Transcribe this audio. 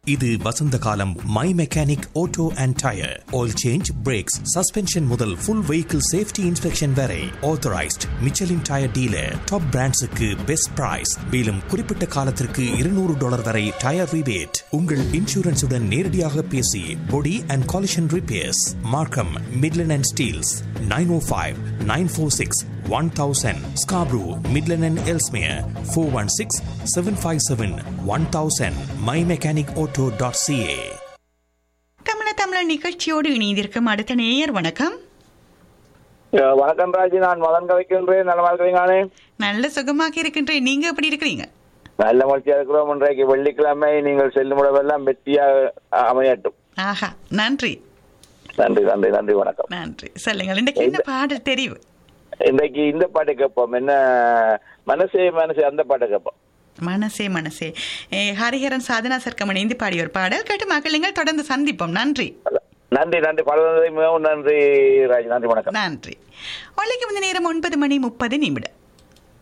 இது வசந்த காலம் my mechanic auto and tyre oil change brakes suspension முதல் ஃபுல் வெஹிக்கிள் சேஃப்டி இன்ஸ்பெக்ஷன் வரை authorised Michelin tyre dealer top பிராண்ட்ஸுக்கு பெஸ்ட் பிரைஸ் மேலும் குறிப்பிட்ட காலத்திற்கு இருநூறு டாலர் வரை டயர் ரிபேட் உங்கள் இன்சூரன்ஸுடன் நேரடியாக பேசி body and collision repairs Markham Midland and Steeles nine O five nine four six one thousand Scarborough Midland and Ellesmere four one six seven five seven one thousand my mechanic auto dot CA தமிழ தமிழ நிகழ்ச்சியோடு இணைந்திருக்கும் அடுத்த நேயர் வணக்கம் அஹ் வணக்கம் ராஜி நான் மதன் கவிக்கின்றேன் நலமா இருக்கிறீங்களே நல்ல சுகமாக இருக்கின்றேன் நீங்க எப்படி இருக்கிறீங்க நல்ல மகிழ்ச்சியா இருக்கிறோம் இன்றைக்கு வெள்ளிக்கிழமை நீங்கள் செல்லும் இடமெல்லாம் வெற்றியாக அஹ், அமையட்டும் ஆஹா நன்றி நன்றி நன்றி நன்றி வணக்கம் நன்றி சொல்லுங்கள் இன்றைக்கு என்ன பாடல் தெரிவு இன்றைக்கு இந்த பாட்டு கேட்போம் என்ன மனசே மனசே அந்த பாட்டை கேட்போம் மனசே மனசே ஏ, ஹரிஹரன் சாதனா சர்க்கம் இணைந்து பாடிய ஒரு பாடல் கேட்டு மகளுங்கள் தொடர்ந்து சந்திப்போம் நன்றி நன்றி நன்றி பல நன்றி மிகவும் நன்றி ராஜி நன்றி வணக்கம் நன்றி ஒன்றைக்கு முந்த நேரம் ஒன்பது மணி முப்பது நிமிடம்